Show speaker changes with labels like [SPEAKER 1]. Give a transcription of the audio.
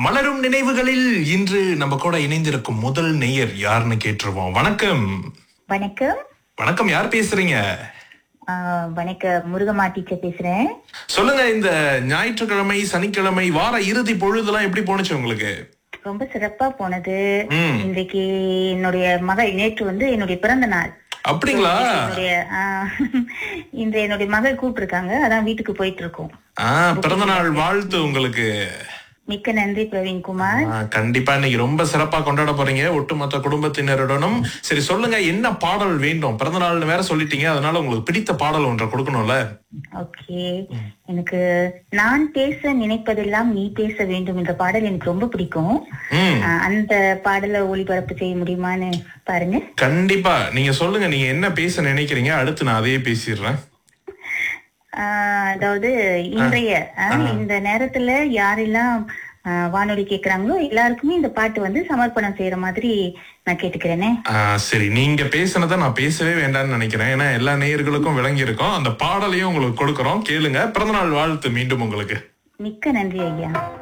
[SPEAKER 1] மலரும் நினைவுகளில் இன்று நம்ம கூட இணைந்திருக்கும் முதல் நேயர் யாருன்னு கேட்டுருவோம் வணக்கம்
[SPEAKER 2] வணக்கம்
[SPEAKER 1] வணக்கம் யார் பேசுறீங்க
[SPEAKER 2] ஆஹ் வணக்கம் முருகமா டீச்சர் பேசுறேன்
[SPEAKER 1] சொல்லுங்க இந்த ஞாயிற்றுக்கிழமை சனிக்கிழமை வார இறுதி பொழுதெல்லாம் எப்படி போனுச்சு உங்களுக்கு
[SPEAKER 2] ரொம்ப சிறப்பா போனது
[SPEAKER 1] ம்.
[SPEAKER 2] இன்றைக்கு என்னுடைய மகள் நேற்று வந்து என்னுடைய பிறந்த நாள்
[SPEAKER 1] அப்படிங்களா
[SPEAKER 2] என்னுடைய ஆஹ், இன்று என்னுடைய மகள் கூப்பிட்டிருக்காங்க அதான் வீட்டுக்கு போயிட்டு இருக்கோம்
[SPEAKER 1] ஆ பிறந்த நாள் வாழ்த்து உங்களுக்கு
[SPEAKER 2] மிக்க நன்றி பிரவீன்குமார்
[SPEAKER 1] ஆ, கண்டிப்பா இன்னைக்கு ரொம்ப சிறப்பா கொண்டாட போறீங்க ஒட்டுமொத்த குடும்பத்தினருடனும் சரி சொல்லுங்க என்ன பாடல் வேண்டும் பிறந்த நாள்னு வேற சொல்லிட்டீங்க அதனால உங்களுக்கு பிடித்த பாடல் ஒன்றை கொடுக்கணும்ல
[SPEAKER 2] ஓகே எனக்கு நான் பேச நினைப்பதெல்லாம் நீ பேச வேண்டும் என்ற பாடல் எனக்கு ரொம்ப பிடிக்கும்
[SPEAKER 1] ம்
[SPEAKER 2] ஆஹ், அந்த பாடலை ஒளிபரப்பு செய்ய முடியுமான்னு பாருங்க
[SPEAKER 1] கண்டிப்பா நீங்க சொல்லுங்க நீங்க என்ன பேச நினைக்கிறீங்க அடுத்து நான் அதையே பேசிடுறேன்
[SPEAKER 2] ஆஹ் அதாவது இன்றைய ஆஹ் இந்த நேரத்துல யாரெல்லாம் ஆஹ் வானொலி கேக்குறாங்களோ எல்லாருக்குமே இந்த பாட்டு வந்து சமர்ப்பணம் செய்யற மாதிரி நான் கேட்டுக்கிறேனே
[SPEAKER 1] ஆ, சரி நீங்க பேசுனதை நான் பேசவே வேண்டாம்னு நினைக்கிறேன் ஏன்னா எல்லா நேயர்களுக்கும் விளங்கி இருக்கும் அந்த பாடலையும் உங்களுக்கு கொடுக்கறோம் கேளுங்க பிறந்தநாள் வாழ்த்து மீண்டும் உங்களுக்கு
[SPEAKER 2] மிக்க நன்றி ஐயா